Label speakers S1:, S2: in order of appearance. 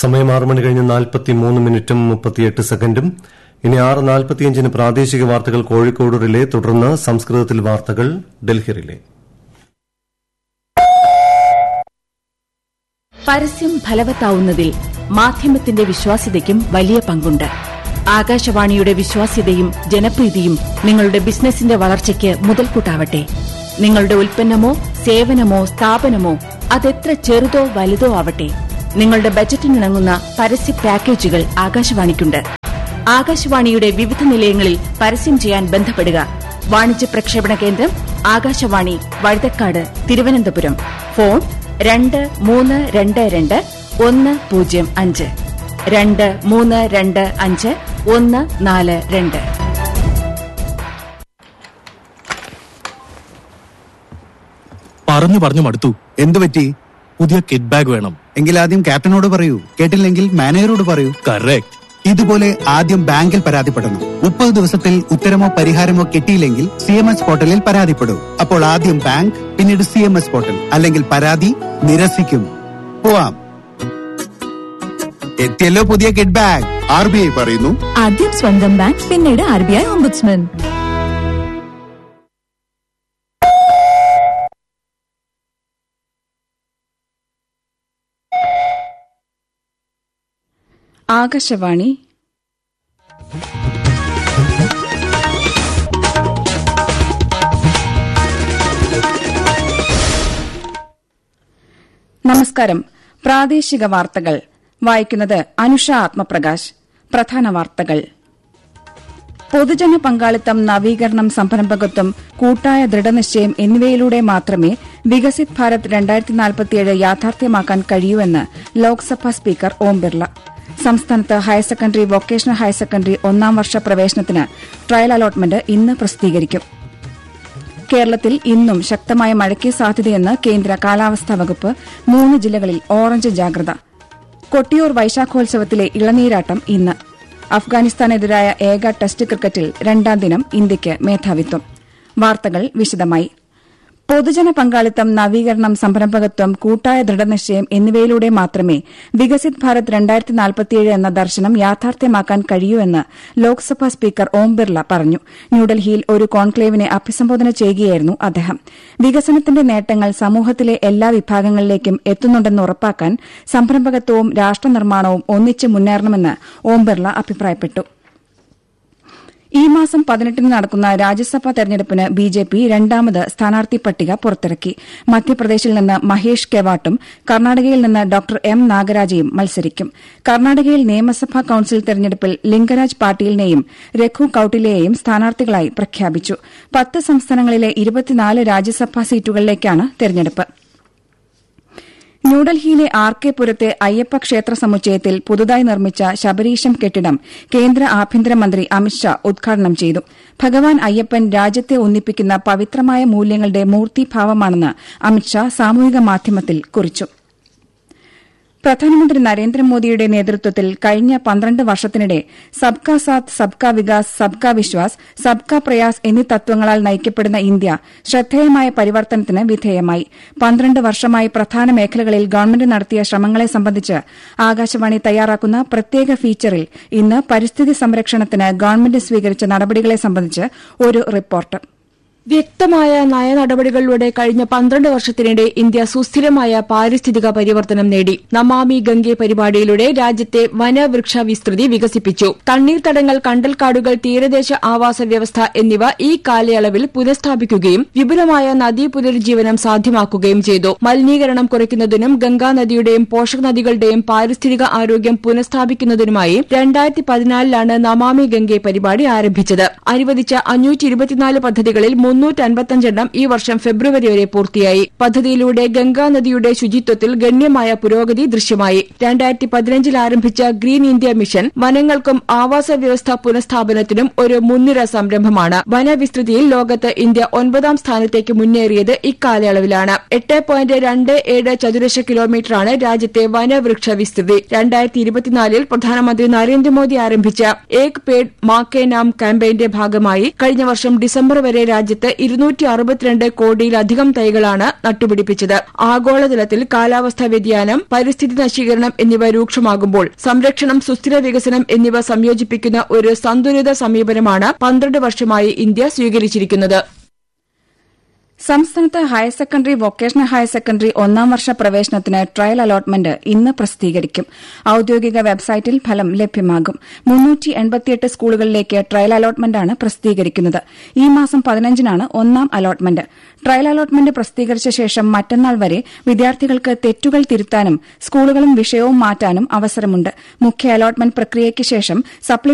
S1: സമയം ആറ് മണി കഴിഞ്ഞ് നാൽപ്പത്തി മൂന്ന് മിനിറ്റും മുപ്പത്തിയെട്ട് സെക്കൻഡും ഇനി ആറ് നാൽപ്പത്തിയഞ്ചിന് പ്രാദേശിക വാർത്തകൾ കോഴിക്കോട് റിലേ തുടർന്ന് സംസ്കൃതത്തിൽ വാർത്തകൾ ഡൽഹി റിലേ
S2: പരസ്യം ഫലവത്താവുന്നതിൽ മാധ്യമത്തിന്റെ വിശ്വാസ്യതയ്ക്കും വലിയ പങ്കുണ്ട് ആകാശവാണിയുടെ വിശ്വാസ്യതയും ജനപ്രീതിയും നിങ്ങളുടെ ബിസിനസിന്റെ വളർച്ചയ്ക്ക് മുതൽക്കൂട്ടാവട്ടെ നിങ്ങളുടെ ഉൽപ്പന്നമോ സേവനമോ സ്ഥാപനമോ അതെത്ര ചെറുതോ വലുതോ ആവട്ടെ നിങ്ങളുടെ ബജറ്റിനിണങ്ങുന്ന പരസ്യ പാക്കേജുകൾ ആകാശവാണിക്കുണ്ട് ആകാശവാണിയുടെ വിവിധ നിലയങ്ങളിൽ പരസ്യം ചെയ്യാൻ ബന്ധപ്പെടുക വാണിജ്യ പ്രക്ഷേപണ കേന്ദ്രം ആകാശവാണി വഴുതക്കാട് തിരുവനന്തപുരം ഫോൺ രണ്ട് മൂന്ന് രണ്ട് രണ്ട് ഒന്ന് പൂജ്യം അഞ്ച് രണ്ട് മൂന്ന് രണ്ട് അഞ്ച് ഒന്ന് നാല് രണ്ട്
S3: പറഞ്ഞു പറഞ്ഞു മടുത്തു
S4: എന്തു പറ്റി
S3: പുതിയ കിഡ് ബാഗ് വേണം
S4: എങ്കിൽ ആദ്യം ക്യാപ്റ്റനോട് പറയൂ കേട്ടില്ലെങ്കിൽ മാനേജറോട് പറയൂ
S3: കറക്റ്റ്
S4: ഇതുപോലെ ആദ്യം ബാങ്കിൽ പരാതിപ്പെടണം മുപ്പത് ദിവസത്തിൽ ഉത്തരമോ പരിഹാരമോ കിട്ടിയില്ലെങ്കിൽ സി എം എസ് പോർട്ടലിൽ പരാതിപ്പെടൂ അപ്പോൾ ആദ്യം ബാങ്ക് പിന്നീട് സി എം എസ് പോർട്ടൽ അല്ലെങ്കിൽ പരാതി നിരസിക്കും പോവാം എത്തിയല്ലോ പുതിയ കിഡ് ബാഗ്
S5: ആർ ബി ഐ പറയുന്നു
S6: ആദ്യം സ്വന്തം ബാങ്ക് പിന്നീട് R B I ombudsman
S2: Akashvani നമസ്കാരം പ്രാദേശിക വാർത്തകൾ വായിക്കുന്നത് അനുഷ ആത്മപ്രകാശ് പ്രധാന വാർത്തകൾ പൊതുജന പങ്കാളിത്തം നവീകരണം സംരംഭകത്വം കൂട്ടായ ദൃഢനിശ്ചയം എന്നിവയിലൂടെ മാത്രമേ വികസിത് ഭാരത് രണ്ടായിരത്തി നാൽപ്പത്തിയേഴ് യാഥാർത്ഥ്യമാക്കാൻ കഴിയൂവെന്ന് ലോക്സഭാ സ്പീക്കർ ഓം ബിർള സംസ്ഥാനത്ത് higher secondary vocational higher secondary ഒന്നാം വർഷ പ്രവേശനത്തിന് ട്രയൽ അലോട്ട്മെന്റ് ഇന്ന് പ്രസിദ്ധീകരിക്കും കേരളത്തിൽ ഇന്നും ശക്തമായ മഴയ്ക്ക് സാധ്യതയെന്ന് കേന്ദ്ര കാലാവസ്ഥാ വകുപ്പ് മൂന്ന് ജില്ലകളിൽ ഓറഞ്ച് ജാഗ്രത കൊട്ടിയൂർ വൈശാഖോത്സവത്തിലെ ഇളനീരാട്ടം ഇന്ന് അഫ്ഗാനിസ്ഥാനെതിരായ ഏക ടെസ്റ്റ് ക്രിക്കറ്റിൽ രണ്ടാം ദിനം ഇന്ത്യയ്ക്ക് മേധാവിത്വം വാർത്തകൾ വിശദമായി പൊതുജന പങ്കാളിത്തം നവീകരണം സംരംഭകത്വം കൂട്ടായ ദൃഢനിശ്ചയം എന്നിവയിലൂടെ മാത്രമേ വികസിത് ഭാരത് രണ്ടായിരത്തി നാൽപ്പത്തിയേഴ് എന്ന ദർശനം യാഥാർത്ഥ്യമാക്കാൻ കഴിയൂ എന്ന് ലോക്സഭാ സ്പീക്കർ ഓം ബിർള പറഞ്ഞു ന്യൂഡൽഹിയിൽ ഒരു കോൺക്ലേവിനെ അഭിസംബോധന ചെയ്യുകയായിരുന്നു അദ്ദേഹം വികസനത്തിന്റെ നേട്ടങ്ങൾ സമൂഹത്തിലെ എല്ലാ വിഭാഗങ്ങളിലേക്കും എത്തുന്നുണ്ടെന്ന് ഉറപ്പാക്കാൻ സംരംഭകത്വവും രാഷ്ട്രനിർമ്മാണവും ഒന്നിച്ച് മുന്നേറണമെന്ന് ഓം ബിർള അഭിപ്രായപ്പെട്ടു ഈ മാസം പതിനെട്ടിന് നടക്കുന്ന രാജ്യസഭാ തെരഞ്ഞെടുപ്പിന് ബി ജെ പി രണ്ടാമത് സ്ഥാനാർത്ഥി പട്ടിക പുറത്തിറക്കി മധ്യപ്രദേശിൽ നിന്ന് മഹേഷ് കെവാട്ടും കർണാടകയിൽ നിന്ന് ഡോക്ടർ എം നാഗരാജയും മത്സരിക്കും കർണാടകയിൽ നിയമസഭാ കൌൺസിൽ തെരഞ്ഞെടുപ്പിൽ ലിംഗരാജ് പാട്ടീലിനെയും രഘു കൌട്ടിലെയും സ്ഥാനാർത്ഥികളായി പ്രഖ്യാപിച്ചു പത്ത് സംസ്ഥാനങ്ങളിലെ ഇരുപത്തിനാല് രാജ്യസഭാ സീറ്റുകളിലേക്കാണ് തെരഞ്ഞെടുപ്പ് ന്യൂഡൽഹിയിലെ ആർ കെ പുരത്തെ അയ്യപ്പ ക്ഷേത്ര സമുച്ചയത്തിൽ പുതുതായി നിർമ്മിച്ച ശബരീശം കെട്ടിടം കേന്ദ്ര ആഭ്യന്തരമന്ത്രി അമിത്ഷാ ഉദ്ഘാടനം ചെയ്തു ഭഗവാൻ അയ്യപ്പൻ രാജ്യത്തെ ഒന്നിപ്പിക്കുന്ന പവിത്രമായ മൂല്യങ്ങളുടെ മൂർത്തിഭാവമാണെന്ന് അമിത്ഷാ സാമൂഹിക മാധ്യമത്തിൽ കുറിച്ചു പ്രധാനമന്ത്രി നരേന്ദ്രമോദിയുടെ നേതൃത്വത്തിൽ കഴിഞ്ഞ പന്ത്രണ്ട് വർഷത്തിനിടെ സബ്കാ സാത്ത് സബ്കാ വികാസ് സബ്കാ വിശ്വാസ് സബ്കാ പ്രയാസ് എന്നീ തത്വങ്ങളാൽ നയിക്കപ്പെടുന്ന ഇന്ത്യ ശ്രദ്ധേയമായ പരിവർത്തനത്തിന് വിധേയമായി പന്ത്രണ്ട് വർഷമായി പ്രധാന മേഖലകളിൽ ഗവൺമെന്റ് നടത്തിയ ശ്രമങ്ങളെ സംബന്ധിച്ച് ആകാശവാണി തയ്യാറാക്കുന്ന പ്രത്യേക ഫീച്ചറിൽ ഇന്ന് പരിസ്ഥിതി സംരക്ഷണത്തിന് ഗവൺമെന്റ് സ്വീകരിച്ച നടപടികളെ സംബന്ധിച്ച് ഒരു റിപ്പോർട്ട്
S7: വ്യക്തമായ നയനടപടികളിലൂടെ കഴിഞ്ഞ പന്ത്രണ്ട് വർഷത്തിനിടെ ഇന്ത്യ സുസ്ഥിരമായ പാരിസ്ഥിതിക പരിവർത്തനം നേടി നമാമി ഗംഗെ പരിപാടിയിലൂടെ രാജ്യത്തെ വനവൃക്ഷ വിസ്തൃതി വികസിപ്പിച്ചു തണ്ണീർത്തടങ്ങൾ കണ്ടൽക്കാടുകൾ തീരദേശ ആവാസ വ്യവസ്ഥ എന്നിവ ഈ കാലയളവിൽ പുനഃസ്ഥാപിക്കുകയും വിപുലമായ നദീ പുനരുജ്ജീവനം സാധ്യമാക്കുകയും ചെയ്തു മലിനീകരണം കുറയ്ക്കുന്നതിനും ഗംഗാനദിയുടെയും പോഷക നദികളുടെയും പാരിസ്ഥിതിക ആരോഗ്യം പുനഃസ്ഥാപിക്കുന്നതിനുമായി രണ്ടായിരത്തി പതിനാലിലാണ് നമാമി ഗംഗെ പരിപാടി ആരംഭിച്ചത് അനുവദിച്ച അഞ്ഞൂറ്റി ഇരുപത്തിനാല് പദ്ധതികളിൽ മുന്നൂറ്റൻപത്തഞ്ചെണ്ണം ഈ വർഷം ഫെബ്രുവരി വരെ പൂർത്തിയായി പദ്ധതിയിലൂടെ ഗംഗാനദിയുടെ ശുചിത്വത്തിൽ ഗണ്യമായ പുരോഗതി ദൃശ്യമായി രണ്ടായിരത്തി പതിനഞ്ചിൽ ആരംഭിച്ച ഗ്രീൻ ഇന്ത്യ മിഷൻ വനങ്ങൾക്കും ആവാസ വ്യവസ്ഥ പുനഃസ്ഥാപനത്തിനും ഒരു മുൻനിര സംരംഭമാണ് വനവിസ്തൃതിയിൽ ലോകത്ത് ഇന്ത്യ ഒൻപതാം സ്ഥാനത്തേക്ക് മുന്നേറിയത് ഇക്കാലയളവിലാണ് എട്ട് പോയിന്റ് രണ്ട് ഏഴ് ചതുരശ്ര കിലോമീറ്ററാണ് രാജ്യത്തെ വനവൃക്ഷ വിസ്തൃതി രണ്ടായിരത്തി ഇരുപത്തിനാലിൽ പ്രധാനമന്ത്രി നരേന്ദ്രമോദി ആരംഭിച്ച ഏക് പേഡ് മാ കെ നാം ക്യാമ്പയിന്റെ ഭാഗമായി കഴിഞ്ഞ വർഷം ഡിസംബർ വരെ രാജ്യത്ത് രാജ്യത്ത് ഇരുന്നൂറ്റി അറുപത്തിരണ്ട് കോടിയിലധികം തൈകളാണ് നട്ടുപിടിപ്പിച്ചത് ആഗോളതലത്തിൽ കാലാവസ്ഥാ വ്യതിയാനം പരിസ്ഥിതി നശീകരണം എന്നിവ രൂക്ഷമാകുമ്പോൾ സംരക്ഷണം സുസ്ഥിര വികസനം എന്നിവ സംയോജിപ്പിക്കുന്ന ഒരു സന്തുലിത സമീപനമാണ് പന്ത്രണ്ട് വർഷമായി ഇന്ത്യ സ്വീകരിച്ചിരിക്കുന്നത്
S2: സംസ്ഥാനത്ത് higher secondary vocational higher secondary ഒന്നാം വർഷ പ്രവേശനത്തിന് ട്രയൽ അലോട്ട്മെന്റ് ഇന്ന് പ്രസിദ്ധീകരിക്കും ഔദ്യോഗിക വെബ്സൈറ്റിൽ ഫലം ലഭ്യമാകും സ്കൂളുകളിലേക്ക് ട്രയൽ അലോട്ട്മെന്റാണ് പ്രസിദ്ധീകരിക്കുന്നത് ഈ മാസം പതിനഞ്ചിനാണ് ഒന്നാം അലോട്ട്മെന്റ് ട്രയൽ അലോട്ട്മെന്റ് പ്രസിദ്ധീകരിച്ച ശേഷം മറ്റന്നാൾ വരെ വിദ്യാർത്ഥികൾക്ക് തെറ്റുകൾ തിരുത്താനും സ്കൂളുകളും വിഷയവും മാറ്റാനും അവസരമുണ്ട് മുഖ്യ അലോട്ട്മെന്റ് പ്രക്രിയയ്ക്ക് ശേഷം സപ്ലി